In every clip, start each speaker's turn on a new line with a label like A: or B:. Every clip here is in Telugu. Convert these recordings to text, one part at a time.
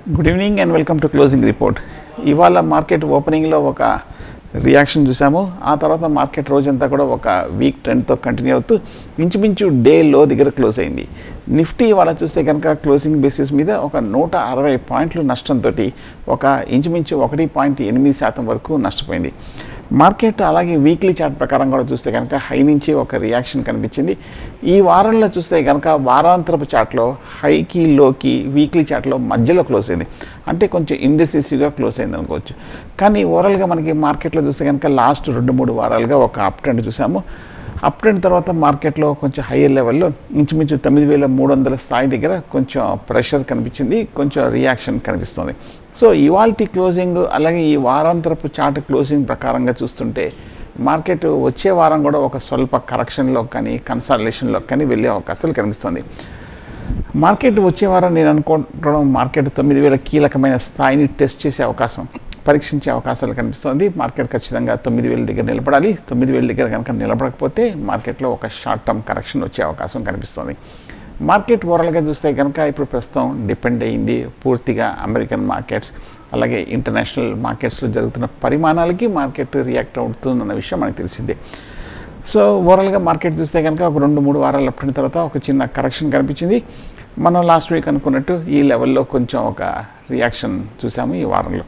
A: good evening and welcome to closing report ఇవాళ మార్కెట్ ఓపెనింగ్లో ఒక రియాక్షన్ చూసాము ఆ తర్వాత మార్కెట్ రోజంతా కూడా ఒక వీక్ ట్రెండ్తో కంటిన్యూ అవుతూ ఇంచుమించు డే లో దగ్గర క్లోజ్ అయింది నిఫ్టీ ఇవాళ చూస్తే కనుక క్లోజింగ్ బేసిస్ మీద ఒక నూట అరవై పాయింట్లు నష్టంతో ఒక ఇంచుమించు ఒకటి పాయింట్ ఎనిమిది శాతం వరకు నష్టపోయింది మార్కెట్ అలాగే వీక్లీ చార్ట్ ప్రకారం కూడా చూస్తే కనుక హై నుంచి ఒక రియాక్షన్ కనిపించింది ఈ వారంలో చూస్తే కనుక వారాంతరపు చార్ట్లో హైకి లోకి వీక్లీ చార్ట్లో మధ్యలో క్లోజ్ అయింది అంటే కొంచెం ఇండెసిసివ్గా క్లోజ్ అయింది అనుకోవచ్చు కానీ ఓవరాల్గా మనకి మార్కెట్లో చూస్తే కనుక లాస్ట్ రెండు మూడు వారాలుగా ఒక అప్ ట్రెండ్ చూసాము అప్ ట్రెండ్ తర్వాత మార్కెట్లో కొంచెం హయ్యర్ లెవెల్లో ఇంచుమించు తొమ్మిది వేల మూడు వందల స్థాయి దగ్గర కొంచెం ప్రెషర్ కనిపించింది కొంచెం రియాక్షన్ కనిపిస్తుంది సో ఇవాల్టి క్లోజింగ్ అలాగే ఈ వారాంతరపు చార్ట్ క్లోజింగ్ ప్రకారంగా చూస్తుంటే మార్కెట్ వచ్చే వారం కూడా ఒక స్వల్ప కరెక్షన్లో కానీ కన్సాలేషన్లో కానీ వెళ్ళే అవకాశాలు కనిపిస్తుంది మార్కెట్ వచ్చే వారం నేను అనుకోవడం మార్కెట్ తొమ్మిది వేల కీలకమైన స్థాయిని టెస్ట్ చేసే అవకాశం పరీక్షించే అవకాశాలు కనిపిస్తుంది మార్కెట్ ఖచ్చితంగా తొమ్మిది వేల దగ్గర నిలబడాలి తొమ్మిది వేల దగ్గర కనుక నిలబడకపోతే మార్కెట్లో ఒక షార్ట్ టర్మ్ కరెక్షన్ వచ్చే అవకాశం కనిపిస్తుంది మార్కెట్ ఓవరాల్గా చూస్తే కనుక ఇప్పుడు ప్రస్తుతం డిపెండ్ అయ్యింది పూర్తిగా అమెరికన్ మార్కెట్స్ అలాగే ఇంటర్నేషనల్ మార్కెట్స్లో జరుగుతున్న పరిమాణాలకి మార్కెట్ రియాక్ట్ అవుతుందన్న విషయం మనకు తెలిసిందే సో ఓవరాల్గా మార్కెట్ చూస్తే కనుక ఒక రెండు మూడు వారాలు అప్పటిన తర్వాత ఒక చిన్న కరెక్షన్ కనిపించింది మనం లాస్ట్ వీక్ అనుకున్నట్టు ఈ లెవెల్లో కొంచెం ఒక రియాక్షన్ చూసాము ఈ వారంలో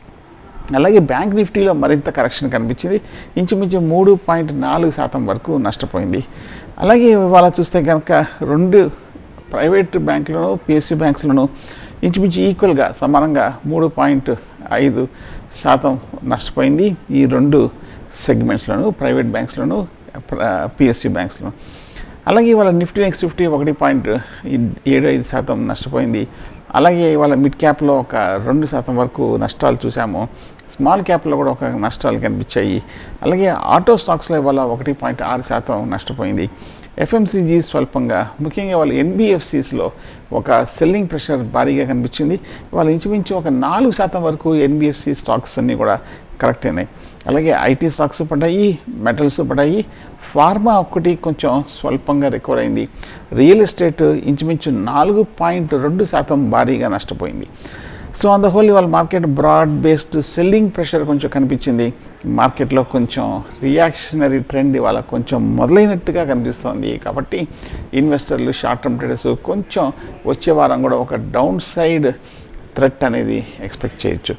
A: అలాగే బ్యాంక్ నిఫ్టీలో మరింత కరెక్షన్ కనిపించింది ఇంచుమించు మూడు పాయింట్ నాలుగు శాతం వరకు నష్టపోయింది అలాగే ఇవాళ చూస్తే కనుక రెండు ప్రైవేట్ బ్యాంకులను పిఎస్సి బ్యాంక్స్లను ఇంచుమించు ఈక్వల్గా సమానంగా మూడు పాయింట్ ఐదు శాతం నష్టపోయింది ఈ రెండు సెగ్మెంట్స్లోను ప్రైవేట్ బ్యాంక్స్లోను పిఎస్సి బ్యాంక్స్లోను అలాగే ఇవాళ నిఫ్టీ నెక్స్ట్ ఫిఫ్టీ ఒకటి పాయింట్ ఏడు ఐదు శాతం నష్టపోయింది అలాగే ఇవాళ మిడ్ క్యాప్లో ఒక రెండు శాతం వరకు నష్టాలు చూసాము స్మాల్ క్యాప్లో కూడా ఒక నష్టాలు కనిపించాయి అలాగే ఆటో స్టాక్స్లో ఇవాళ ఒకటి పాయింట్ ఆరు శాతం నష్టపోయింది ఎఫ్ఎంసీజీ స్వల్పంగా ముఖ్యంగా వాళ్ళ ఎన్బిఎఫ్సిస్లో ఒక సెల్లింగ్ ప్రెషర్ భారీగా కనిపించింది వాళ్ళ ఇంచుమించు ఒక నాలుగు శాతం వరకు ఎన్బిఎఫ్సి స్టాక్స్ అన్నీ కూడా కరెక్ట్ అయినాయి అలాగే ఐటీ స్టాక్స్ పడ్డాయి మెటల్స్ పడ్డాయి ఫార్మా ఒక్కటి కొంచెం స్వల్పంగా రికవర్ అయింది రియల్ ఎస్టేట్ ఇంచుమించు నాలుగు పాయింట్ రెండు శాతం భారీగా నష్టపోయింది సో ఆన్ ద హోల్ ఇవాళ market broad based selling pressure కొంచెం కనిపించింది మార్కెట్లో కొంచెం రియాక్షనరీ ట్రెండ్ ఇవాళ కొంచెం మొదలైనట్టుగా కనిపిస్తోంది కాబట్టి ఇన్వెస్టర్లు షార్ట్ టర్మ్ ట్రేడర్స్ కొంచెం వచ్చే వారం కూడా ఒక డౌన్ సైడ్ థ్రెట్ అనేది ఎక్స్పెక్ట్ చేయొచ్చు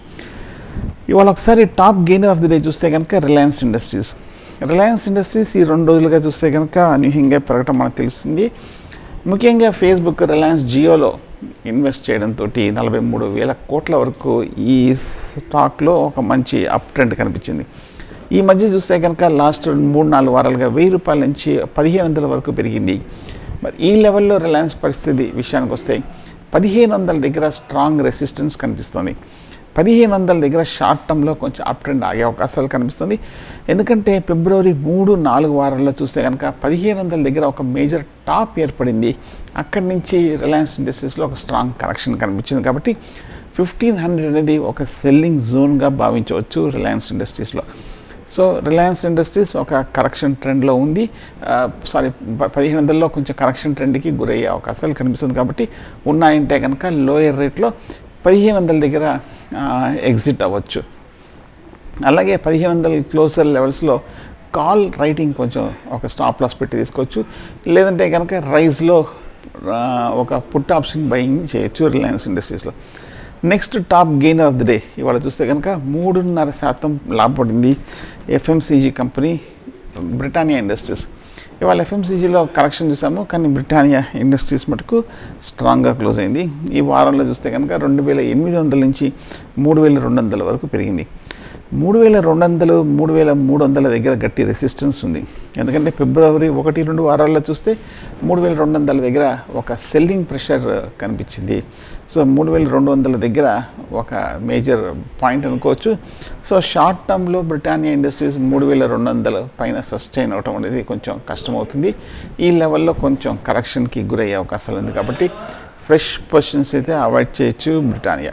A: ఇవాళ ఒకసారి top gainer of the day చూస్తే కనుక రిలయన్స్ ఇండస్ట్రీస్ రిలయన్స్ ఇండస్ట్రీస్ ఈ రెండు రోజులుగా చూస్తే కనుక అనూహ్యంగా పెరగటం మనకు తెలుస్తుంది ముఖ్యంగా ఫేస్బుక్ రిలయన్స్ జియోలో ఇన్వెస్ట్ చేయడంతో నలభై మూడు వేల కోట్ల వరకు ఈ స్టాక్లో ఒక మంచి అప్ ట్రెండ్ కనిపించింది ఈ మధ్య చూస్తే కనుక లాస్ట్ మూడు నాలుగు వారాలుగా వెయ్యి రూపాయల నుంచి పదిహేను వందల వరకు పెరిగింది మరి ఈ లెవెల్లో రిలయన్స్ పరిస్థితి విషయానికి వస్తే పదిహేను వందల దగ్గర స్ట్రాంగ్ రెసిస్టెన్స్ కనిపిస్తుంది పదిహేను వందల దగ్గర షార్ట్ టర్మ్లో కొంచెం అప్ ట్రెండ్ ఆగే అవకాశాలు కనిపిస్తుంది ఎందుకంటే ఫిబ్రవరి మూడు నాలుగు వారాల్లో చూస్తే కనుక పదిహేను వందల దగ్గర ఒక మేజర్ టాప్ ఏర్పడింది అక్కడి నుంచి రిలయన్స్ ఇండస్ట్రీస్లో ఒక స్ట్రాంగ్ కరెక్షన్ కనిపించింది కాబట్టి ఫిఫ్టీన్ హండ్రెడ్ అనేది ఒక సెల్లింగ్ జోన్గా భావించవచ్చు రిలయన్స్ ఇండస్ట్రీస్లో సో రిలయన్స్ ఇండస్ట్రీస్ ఒక కరెక్షన్ ట్రెండ్లో ఉంది సారీ పదిహేను వందల్లో కొంచెం కరెక్షన్ ట్రెండ్కి గురయ్యే అవకాశాలు కనిపిస్తుంది కాబట్టి ఉన్నాయంటే కనుక లోయర్ రేట్లో పదిహేను వందల దగ్గర ఎగ్జిట్ అవ్వచ్చు అలాగే పదిహేను వందల క్లోజర్ లెవెల్స్లో కాల్ రైటింగ్ కొంచెం ఒక స్టాప్ లాస్ పెట్టి తీసుకోవచ్చు లేదంటే కనుక రైజ్లో ఒక పుట్ ఆప్షన్ బయింగ్ చేయొచ్చు రిలయన్స్ ఇండస్ట్రీస్లో next top gainer of the day ఇవాళ చూస్తే కనుక మూడున్నర శాతం లాభపడింది ఎఫ్ఎంసీజీ కంపెనీ బ్రిటానియా ఇండస్ట్రీస్ ఇవాళ ఎఫ్ఎంసీజీలో కరెక్షన్ చూసాము కానీ బ్రిటానియా ఇండస్ట్రీస్ మటుకు స్ట్రాంగ్గా క్లోజ్ అయింది ఈ వారంలో చూస్తే కనుక రెండు వేల ఎనిమిది వందల నుంచి మూడు వేల రెండు వందల వరకు పెరిగింది మూడు వేల రెండు వందలు మూడు వేల మూడు వందల దగ్గర గట్టి రెసిస్టెన్స్ ఉంది ఎందుకంటే ఫిబ్రవరి ఒకటి రెండు వారాల్లో చూస్తే మూడు వేల రెండు వందల దగ్గర ఒక సెల్లింగ్ ప్రెషర్ కనిపించింది సో మూడు వేల రెండు వందల దగ్గర ఒక మేజర్ పాయింట్ అనుకోవచ్చు సో షార్ట్ టర్మ్లో బ్రిటానియా ఇండస్ట్రీస్ మూడు వేల రెండు వందల పైన సస్టైన్ అవటం అనేది కొంచెం కష్టమవుతుంది ఈ లెవెల్లో కొంచెం కరెక్షన్కి గురయ్యే అవకాశాలు ఉంది కాబట్టి ఫ్రెష్ పొజిషన్స్ అయితే అవాయిడ్ చేయొచ్చు బ్రిటానియా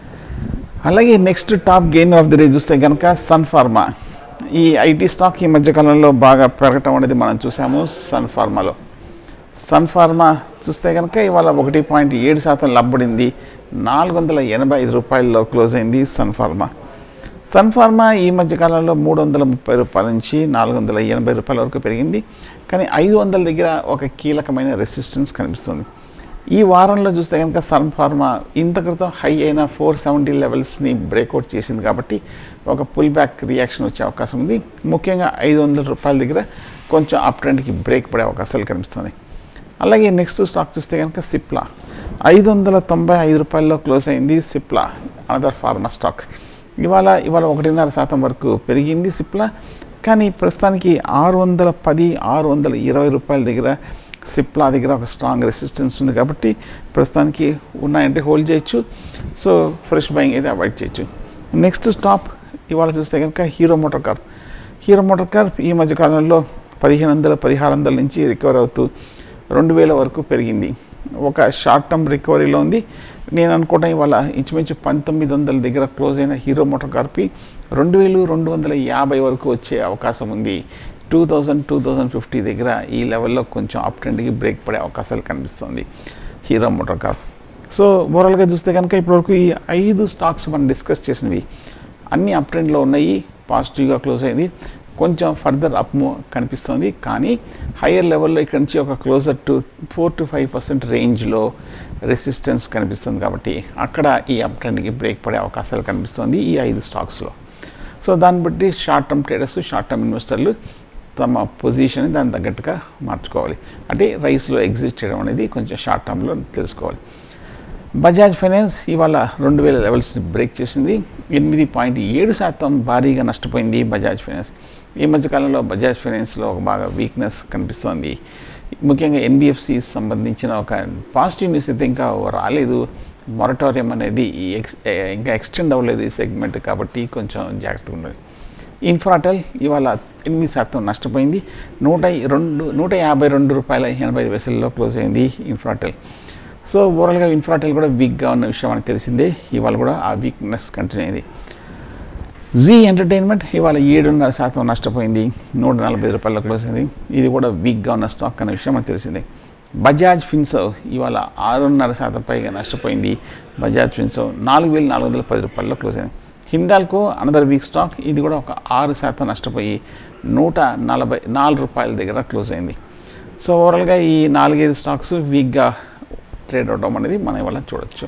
A: అలాగే next top gain of the day చూస్తే కనుక సన్ ఫార్మా ఈ ఐటీ స్టాక్ ఈ మధ్యకాలంలో బాగా పెరగటం అనేది మనం చూసాము సన్ ఫార్మాలో సన్ ఫార్మా చూస్తే కనుక ఇవాళ ఒకటి పాయింట్ ఏడు శాతం లబ్బడింది నాలుగు వందల ఎనభై ఐదు రూపాయల్లో క్లోజ్ అయింది సన్ ఫార్మా సన్ ఫార్మా ఈ మధ్య కాలంలో మూడు వందల ముప్పై రూపాయల నుంచి నాలుగు వందల ఎనభై రూపాయల వరకు పెరిగింది కానీ ఐదు వందల దగ్గర ఒక కీలకమైన రెసిస్టెన్స్ కనిపిస్తుంది ఈ వారంలో చూస్తే కనుక సన్ ఫార్మా ఇంత క్రితం హై అయిన ఫోర్ సెవెంటీ లెవెల్స్ని బ్రేక్అవుట్ చేసింది కాబట్టి ఒక పుల్ బ్యాక్ రియాక్షన్ వచ్చే అవకాశం ఉంది ముఖ్యంగా ఐదు వందల రూపాయల దగ్గర కొంచెం అప్ ట్రెండ్కి బ్రేక్ పడే అవకాశాలు కనిపిస్తుంది అలాగే నెక్స్ట్ స్టాక్ చూస్తే కనుక సిప్లా ఐదు వందల తొంభై ఐదు రూపాయల్లో క్లోజ్ అయింది సిప్లా అనదర్ ఫార్మా స్టాక్ ఇవాళ ఇవాళ ఒకటిన్నర శాతం వరకు పెరిగింది సిప్లా కానీ ప్రస్తుతానికి ఆరు వందల పది ఆరు వందల ఇరవై రూపాయల దగ్గర సిప్లా దగ్గర ఒక స్ట్రాంగ్ రెసిస్టెన్స్ ఉంది కాబట్టి ప్రస్తుతానికి ఉన్నాయంటే హోల్డ్ చేయొచ్చు సో ఫ్రెష్ బయింగ్ అయితే అవాయిడ్ చేయొచ్చు నెక్స్ట్ స్టాప్ ఇవాళ చూస్తే కనుక Hero MotoCorp Hero MotoCorp ఈ మధ్య కాలంలో పదిహేను వందల పదిహారు వందల నుంచి రికవర్ అవుతూ రెండు వేల వరకు పెరిగింది ఒక షార్ట్ టర్మ్ రికవరీలో ఉంది నేను అనుకోవటం ఇవాళ ఇంచుమించు పంతొమ్మిది వందల దగ్గర క్లోజ్ అయిన హీరో మోటార్ కార్పి రెండు వేలు రెండు వందల యాభై వరకు వచ్చే అవకాశం ఉంది two thousand two thousand fifty దగ్గర ఈ లెవెల్లో కొంచెం అప్ ట్రెండ్కి బ్రేక్ పడే అవకాశాలు కనిపిస్తుంది హీరో మోటార్ కార్ సో ఓవరాల్గా చూస్తే కనుక ఇప్పటివరకు ఈ ఐదు స్టాక్స్ మనం డిస్కస్ చేసినవి అన్ని అప్ ట్రెండ్లో ఉన్నాయి పాజిటివ్గా క్లోజ్ అయింది కొంచెం ఫర్దర్ అప్ కనిపిస్తుంది కానీ హయ్యర్ లెవెల్లో ఇక్కడ నుంచి ఒక closer to four to five percent రేంజ్లో రెసిస్టెన్స్ కనిపిస్తుంది కాబట్టి అక్కడ ఈ అప్ ట్రెండ్కి బ్రేక్ పడే అవకాశాలు కనిపిస్తుంది ఈ ఐదు స్టాక్స్లో సో దాన్ని బట్టి short term traders short term ఇన్వెస్టర్లు తమ పొజిషన్ దాని తగ్గట్టుగా మార్చుకోవాలి అంటే రైస్లో ఎగ్జిట్ చేయడం అనేది కొంచెం షార్ట్ టర్మ్లో తెలుసుకోవాలి బజాజ్ ఫైనాన్స్ ఇవాళ రెండు వేల లెవెల్స్ని బ్రేక్ చేసింది ఎనిమిది పాయింట్ ఏడు శాతం భారీగా నష్టపోయింది బజాజ్ ఫైనాన్స్ ఈ మధ్యకాలంలో బజాజ్ ఫైనాన్స్లో ఒక బాగా వీక్నెస్ కనిపిస్తోంది ముఖ్యంగా ఎన్బిఎఫ్సి సంబంధించిన ఒక పాజిటివ్ న్యూస్ అయితే ఇంకా రాలేదు మొరటోరియం అనేది ఈ ఎక్స్ ఇంకా ఎక్స్టెండ్ అవ్వలేదు ఈ సెగ్మెంట్ కాబట్టి కొంచెం జాగ్రత్తగా ఉండాలి ఇన్ఫ్రాటెల్ ఇవాళ ఎనిమిది శాతం నష్టపోయింది నూట రెండు నూట యాభై రెండు రూపాయల ఎనభై ఐదు పైసల్లో క్లోజ్ అయింది ఇన్ఫ్రాటెల్ సో ఓవరాల్గా ఇన్ఫ్రాటెల్ కూడా వీక్గా ఉన్న విషయం మనకు తెలిసిందే ఇవాళ కూడా ఆ వీక్నెస్ కంటిన్యూ అయింది జీ ఎంటర్టైన్మెంట్ ఇవాళ ఏడున్నర శాతం నష్టపోయింది నూట నలభై రూపాయల క్లోజ్ అయింది ఇది కూడా వీక్గా ఉన్న స్టాక్ అనే విషయం మనకు తెలిసిందే బజాజ్ ఫిన్సవ్ ఇవాళ ఆరున్నర శాతం పైగా నష్టపోయింది బజాజ్ ఫిన్సవ్ నాలుగు వేల నాలుగు వందల పది రూపాయల్లో క్లోజ్ అయింది హిండాల్కో అనదర్ వీక్ స్టాక్ ఇది కూడా ఒక ఆరు శాతం నష్టపోయి నూట నలభై నాలుగు రూపాయల దగ్గర క్లోజ్ అయింది సో ఓవరాల్గా ఈ నాలుగైదు స్టాక్స్ వీక్గా ట్రేడ్ అవడం అనేది మనం ఇవాళ చూడొచ్చు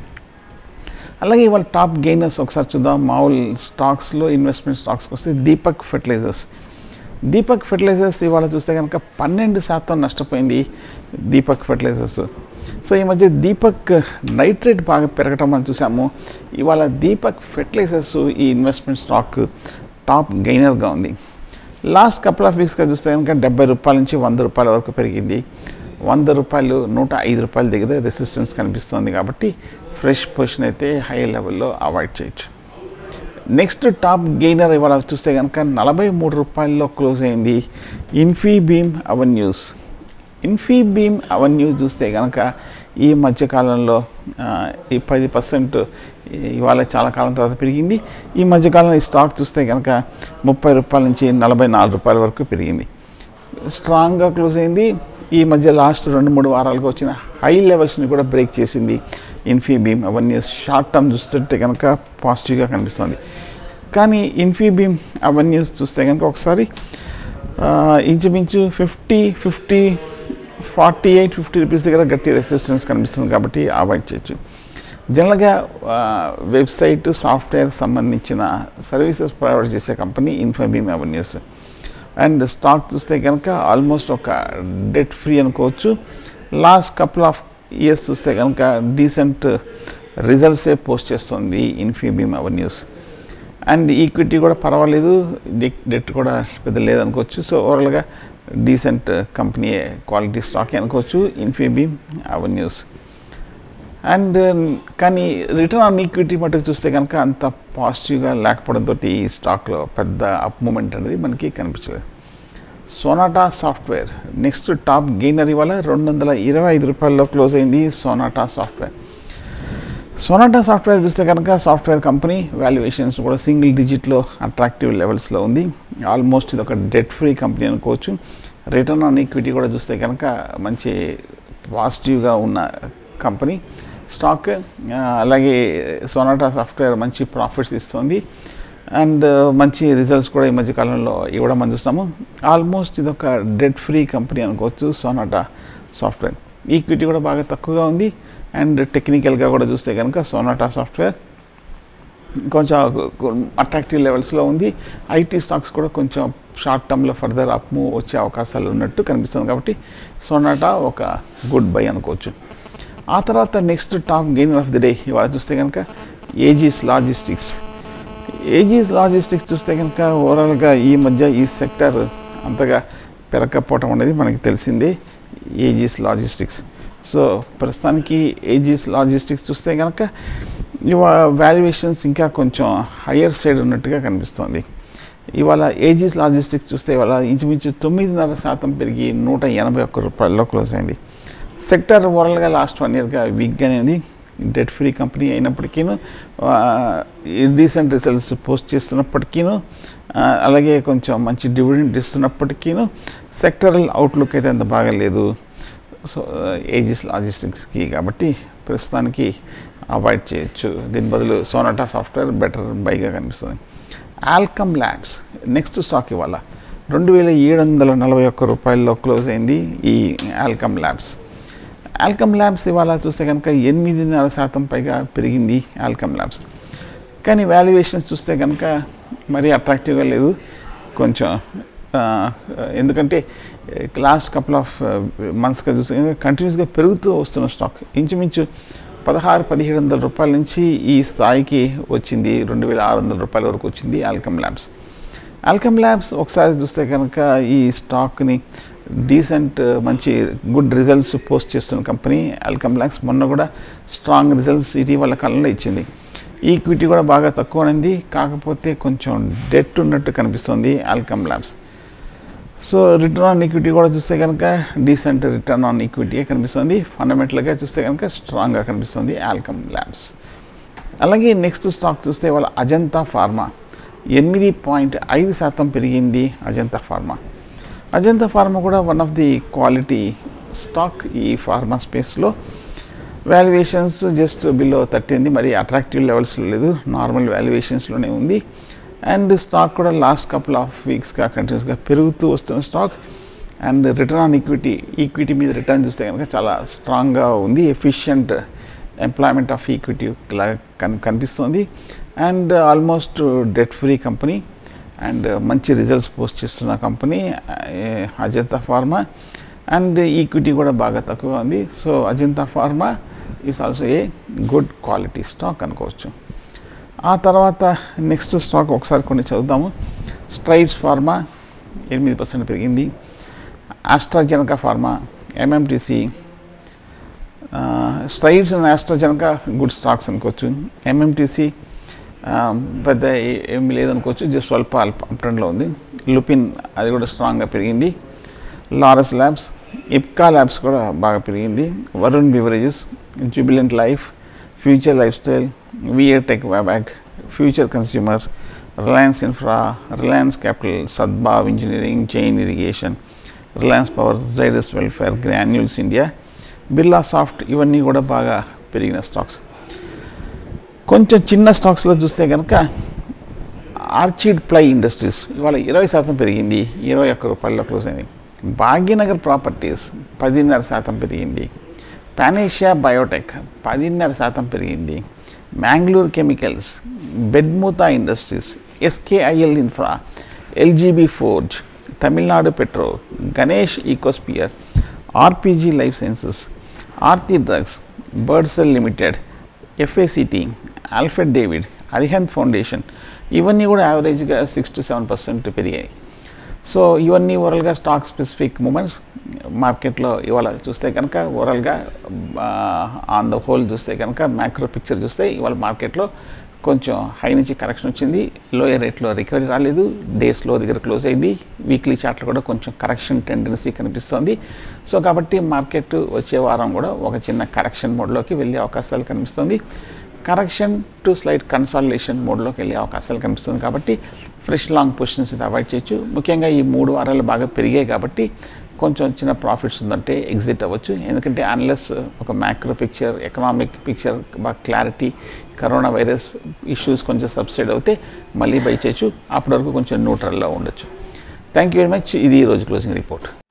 A: అలాగే ఇవాళ టాప్ గెయినర్స్ ఒకసారి చూద్దాం మామూలు స్టాక్స్లో ఇన్వెస్ట్మెంట్ స్టాక్స్కి వస్తే దీపక్ ఫెర్టిలైజర్స్ దీపక్ ఫెర్టిలైజర్స్ ఇవాళ చూస్తే కనుక పన్నెండు శాతం నష్టపోయింది దీపక్ ఫెర్టిలైజర్స్ సో ఈ మధ్య దీపక్ నైట్రేట్ బాగా పెరగటం మనం చూసాము ఇవాళ దీపక్ ఫెర్టిలైజర్స్ ఈ ఇన్వెస్ట్మెంట్ స్టాక్ టాప్ గెయినర్గా ఉంది లాస్ట్ కపుల్ ఆఫ్ వీక్స్గా చూస్తే కనుక డెబ్బై రూపాయల నుంచి వంద రూపాయల వరకు పెరిగింది వంద రూపాయలు నూట ఐదు రూపాయల దగ్గర రెసిస్టెన్స్ కనిపిస్తుంది కాబట్టి ఫ్రెష్ పొజిషన్ అయితే హై లెవెల్లో అవాయిడ్ చేయొచ్చు నెక్స్ట్ టాప్ గెయినర్ ఇవాళ చూస్తే కనుక నలభై మూడు రూపాయల్లో క్లోజ్ అయింది ఇన్ఫీబీమ్ అవెన్యూస్ ఇన్ఫీబీమ్ అవెన్యూ చూస్తే కనుక ఈ మధ్యకాలంలో ఆ, ఈ పది పర్సెంట్ ఇవాళ చాలా కాలం తర్వాత పెరిగింది ఈ మధ్యకాలంలో ఈ స్టాక్ చూస్తే కనుక ముప్పై రూపాయల నుంచి నలభై నాలుగు రూపాయల వరకు పెరిగింది స్ట్రాంగ్గా క్లోజ్ అయింది ఈ మధ్య లాస్ట్ రెండు మూడు వారాలుగా వచ్చిన హై లెవెల్స్ని కూడా బ్రేక్ చేసింది ఇన్ఫీబీమ్ అవన్నీ షార్ట్ టర్మ్ చూస్తుంటే కనుక పాజిటివ్గా కనిపిస్తుంది కానీ ఇన్ఫీబీమ్ అవన్నీ చూస్తే కనుక ఒకసారి ఆ, ఇంచుమించు fifty fifty forty eight fifty rupees దగ్గర గట్టి రెసిస్టెన్స్ కనిపిస్తుంది కాబట్టి అవాయిడ్ చేయొచ్చు జనరల్గా ఆ, వెబ్సైట్ సాఫ్ట్వేర్ సంబంధించిన సర్వీసెస్ ప్రొవైడ్ చేసే company Infibeam Avenues and stock చూస్తే కనుక ఆల్మోస్ట్ ఒక డెట్ ఫ్రీ అనుకోవచ్చు లాస్ట్ కపుల్ ఆఫ్ ఇయర్స్ చూస్తే కనుక డీసెంట్ రిజల్ట్సే పోస్ట్ చేస్తుంది ఇన్ఫీబీమ్ అవెన్యూస్ అండ్ ఈక్విటీ కూడా పర్వాలేదు డెట్ కూడా పెద్ద లేదనుకోవచ్చు సో ఓవరాల్గా డీసెంట్ కంపెనీ క్వాలిటీ స్టాక్ అనుకోవచ్చు ఇన్ఫీబీమ్ అవెన్యూస్ అండ్ కానీ రిటర్న్ ఆన్ ఈక్విటీ మటుకు చూస్తే కనుక అంత పాజిటివ్గా లేకపోవడంతో ఈ స్టాక్లో పెద్ద అప్ మూమెంట్ అనేది మనకి కనిపించలేదు Sonata Software next top gainer ఇవాళ రెండు వందల ఇరవై ఐదు రూపాయల్లో క్లోజ్ అయింది సోనాటా సాఫ్ట్వేర్ సోనాటా సాఫ్ట్వేర్ చూస్తే కనుక సాఫ్ట్వేర్ కంపెనీ వాల్యుయేషన్స్ కూడా సింగిల్ డిజిట్లో అట్రాక్టివ్ లెవెల్స్లో ఉంది ఆల్మోస్ట్ ఇది ఒక డెట్ ఫ్రీ కంపెనీ అనుకోవచ్చు రిటర్న్ ఆన్ ఈక్విటీ కూడా చూస్తే కనుక మంచి పాజిటివ్గా ఉన్న కంపెనీ స్టాక్ ఆ, అలాగే సోనాటా సాఫ్ట్వేర్ మంచి ప్రాఫిట్స్ ఇస్తుంది అండ్ మంచి రిజల్ట్స్ కూడా ఈ మధ్య కాలంలో ఇవ్వడం మనం చూస్తాము ఆల్మోస్ట్ ఇది ఒక డెడ్ ఫ్రీ కంపెనీ అనుకోవచ్చు సోనాటా సాఫ్ట్వేర్ ఈక్విటీ కూడా బాగా తక్కువగా ఉంది అండ్ టెక్నికల్గా కూడా చూస్తే కనుక సోనాటా సాఫ్ట్వేర్ కొంచెం అట్రాక్టివ్ లెవెల్స్లో ఉంది ఐటీ స్టాక్స్ కూడా కొంచెం షార్ట్ టర్మ్లో ఫర్దర్ అప్ మూవ్ వచ్చే అవకాశాలు ఉన్నట్టు కనిపిస్తుంది కాబట్టి సోనాటా ఒక గుడ్ బై అనుకోవచ్చు ఆ తర్వాత next top gainer of the day ఇవాళ చూస్తే కనుక ఏజీస్ లాజిస్టిక్స్ ఏజీస్ లాజిస్టిక్స్ చూస్తే కనుక ఓవరాల్గా ఈ మధ్య ఈ సెక్టర్ అంతగా పెరగకపోవటం అనేది మనకి తెలిసిందే ఏజీస్ లాజిస్టిక్స్ సో ప్రస్తుతానికి ఏజీస్ లాజిస్టిక్స్ చూస్తే కనుక ఇవా వాల్యుయేషన్స్ ఇంకా కొంచెం హయ్యర్ సైడ్ ఉన్నట్టుగా కనిపిస్తోంది ఇవాళ ఏజీస్ లాజిస్టిక్స్ చూస్తే ఇవాళ ఇంచుమించు తొమ్మిదిన్నర శాతం పెరిగి నూట ఎనభై ఒక్క రూపాయల్లో క్లోజ్ అయింది సెక్టర్ ఓవరాల్గా లాస్ట్ వన్ ఇయర్గా వీక్గానే ఉంది డెట్ ఫ్రీ కంపెనీ అయినప్పటికీను డీసెంట్ రిజల్ట్స్ పోస్ట్ చేస్తున్నప్పటికీను ఆ, అలాగే కొంచెం మంచి డివిడెంట్ ఇస్తున్నప్పటికీను సెక్టరల్ అవుట్లుక్ అయితే అంత బాగాలేదు సో ఏజిస్ లాజిస్టిక్స్కి కాబట్టి ప్రస్తుతానికి అవాయిడ్ చేయొచ్చు దీని బదులు సోనాటా సాఫ్ట్వేర్ బెటర్ బైగా కనిపిస్తుంది ఆల్కమ్ ల్యాబ్స్ నెక్స్ట్ స్టాక్ ఇవాళ రెండు వేల ఏడు వందల నలభై ఒక్క రూపాయల్లో క్లోజ్ అయింది ఈ ఆల్కమ్ ల్యాబ్స్ ఆల్కమ్ ల్యాబ్స్ ఇవాళ చూస్తే కనుక ఎనిమిదిన్నర శాతం పైగా పెరిగింది ఆల్కమ్ ల్యాబ్స్ కానీ వాల్యుయేషన్స్ చూస్తే కనుక మరీ అట్రాక్టివ్గా లేదు కొంచెం ఆ, ఎందుకంటే లాస్ట్ కపుల్ ఆఫ్ మంత్స్గా చూస్తే కంటిన్యూస్గా పెరుగుతూ వస్తున్న స్టాక్ ఇంచుమించు పదహారు పదిహేడు వందల రూపాయల నుంచి ఈ స్థాయికి వచ్చింది రెండు వేల ఆరు వందల రూపాయల వరకు వచ్చింది ఆల్కమ్ ల్యాబ్స్ ఆల్కమ్ ల్యాబ్స్ ఒకసారి చూస్తే కనుక ఈ స్టాక్ని డీసెంట్ మంచి గుడ్ రిజల్ట్స్ పోస్ట్ చేస్తున్న కంపెనీ ఆల్కమ్ ల్యాబ్స్ మొన్న కూడా స్ట్రాంగ్ రిజల్ట్స్ ఇటీవల కాలంలో ఇచ్చింది ఈక్విటీ కూడా బాగా తక్కువ ఉంది కాకపోతే కొంచెం డెట్ ఉన్నట్టు కనిపిస్తుంది Alkem Labs so return on equity కూడా చూస్తే కనుక డీసెంట్ రిటర్న్ ఆన్ ఈక్విటీ కనిపిస్తుంది ఫండమెంటల్గా చూస్తే కనుక స్ట్రాంగ్గా కనిపిస్తుంది ఆల్కమ్ ల్యాబ్స్ అలాగే నెక్స్ట్ స్టాక్ చూస్తే వాళ్ళ అజంతా ఫార్మా ఎనిమిది పాయింట్ ఐదు శాతం పెరిగింది అజంతా ఫార్మా అజంతా ఫార్మా కూడా one of the quality stock ఈ ఫార్మా స్పేస్లో వాల్యుయేషన్స్ జస్ట్ బిలో థర్టీ ఉంది మరి అట్రాక్టివ్ లెవెల్స్లో లేదు నార్మల్ వాల్యుయేషన్స్లోనే ఉంది అండ్ స్టాక్ కూడా లాస్ట్ కపుల్ ఆఫ్ వీక్స్గా కంటిన్యూస్గా పెరుగుతూ వస్తున్న stock and return on equity equity మీద రిటర్న్ చూస్తే కనుక చాలా స్ట్రాంగ్గా ఉంది ఎఫిషియంట్ ఎంప్లాయ్మెంట్ ఆఫ్ ఈక్విటీ లాగా కన్ కనిపిస్తుంది and almost debt free company and మంచి రిజల్ట్స్ పోస్ట్ చేస్తున్న company Ajanta Pharma and equity కూడా బాగా తక్కువగా ఉంది so Ajanta Pharma is also a good quality stock అనుకోవచ్చు ఆ తర్వాత నెక్స్ట్ స్టాక్ ఒకసారి కొన్ని చదువుదాము స్ట్రైడ్స్ ఫార్మా ఎనిమిది పర్సెంట్ పెరిగింది AstraZeneca Pharma MMTC Strides and AstraZeneca good stocks అనుకోవచ్చు ఎంఎంటీసీ పెద్ద ఏ- ఏమీ లేదనుకోవచ్చు జస్ట్ స్వల్ప అల్ప అప్ట్రెండ్లో ఉంది లుపిన్ అది కూడా స్ట్రాంగ్గా పెరిగింది లారస్ ల్యాబ్స్ ఇప్కా ల్యాబ్స్ కూడా బాగా పెరిగింది Varun Beverages Jubilant Life Future Lifestyle VA Tech Wabag Future Consumer Reliance Infra Reliance Capital Sadbhav Engineering Jain Irrigation Reliance Power Zydus Welfare Granules India Birlasoft ఇవన్నీ కూడా బాగా పెరిగిన స్టాక్స్ కొంచెం చిన్న స్టాక్స్లో చూస్తే కనుక ఆర్చిడ్ ప్లై ఇండస్ట్రీస్ ఇవాళ ఇరవై శాతం పెరిగింది ఇరవై ఒక్క రూపాయల్లో క్లోజ్ అయింది భాగ్యనగర్ ప్రాపర్టీస్ పదిన్నర శాతం పెరిగింది పానేషియా బయోటెక్ పదిన్నర శాతం పెరిగింది Mangalore Chemicals Bedmutha Industries SKIL Infra LGB Forge Tamilnadu Petro Ganesh Ecosphere RPG Life Sciences Aarti Drugs బర్డ్సెల్ limited FACT Alfred David Arihant Foundation ఇవన్నీ కూడా యావరేజ్గా సిక్స్ టు సెవెన్ పర్సెంట్ పెరిగాయి సో ఇవన్నీ ఓవరాల్గా స్టాక్ స్పెసిఫిక్ మూమెంట్స్ మార్కెట్లో ఇవాళ చూస్తే కనుక ఓవరాల్గా ఆన్ ద హోల్ చూస్తే కనుక మ్యాక్రో పిక్చర్ చూస్తే ఇవాళ మార్కెట్లో కొంచెం హై నుంచి కరెక్షన్ వచ్చింది లోయర్ రేట్లో రికవరీ రాలేదు డేస్లో దగ్గర క్లోజ్ అయింది వీక్లీ చార్ట్లో కూడా కొంచెం కరెక్షన్ టెండెన్సీ కనిపిస్తోంది సో కాబట్టి మార్కెట్ వచ్చే వారం కూడా ఒక చిన్న కరెక్షన్ మోడ్లోకి వెళ్ళే అవకాశాలు కనిపిస్తుంది కరెక్షన్ టు స్లైట్ కన్సాలిడేషన్ మోడ్లోకి వెళ్ళే అవకాశాలు కనిపిస్తుంది కాబట్టి ఫ్రెష్ లాంగ్ పొజిషన్స్ ఇది అవాయిడ్ చేయొచ్చు ముఖ్యంగా ఈ మూడు వారాలు బాగా పెరిగాయి కాబట్టి కొంచెం చిన్న ప్రాఫిట్స్ ఉందంటే ఎగ్జిట్ అవ్వచ్చు ఎందుకంటే అన్లెస్ ఒక మ్యాక్రో పిక్చర్ ఎకనామిక్ పిక్చర్ బాగా క్లారిటీ కరోనా వైరస్ ఇష్యూస్ కొంచెం సబ్సైడ్ అవుతే మళ్ళీ బై చేయొచ్చు అప్పటి వరకు కొంచెం న్యూట్రల్లో ఉండొచ్చు థ్యాంక్ యూ వెరీ మచ్ ఇది ఈరోజు క్లోజింగ్ రిపోర్ట్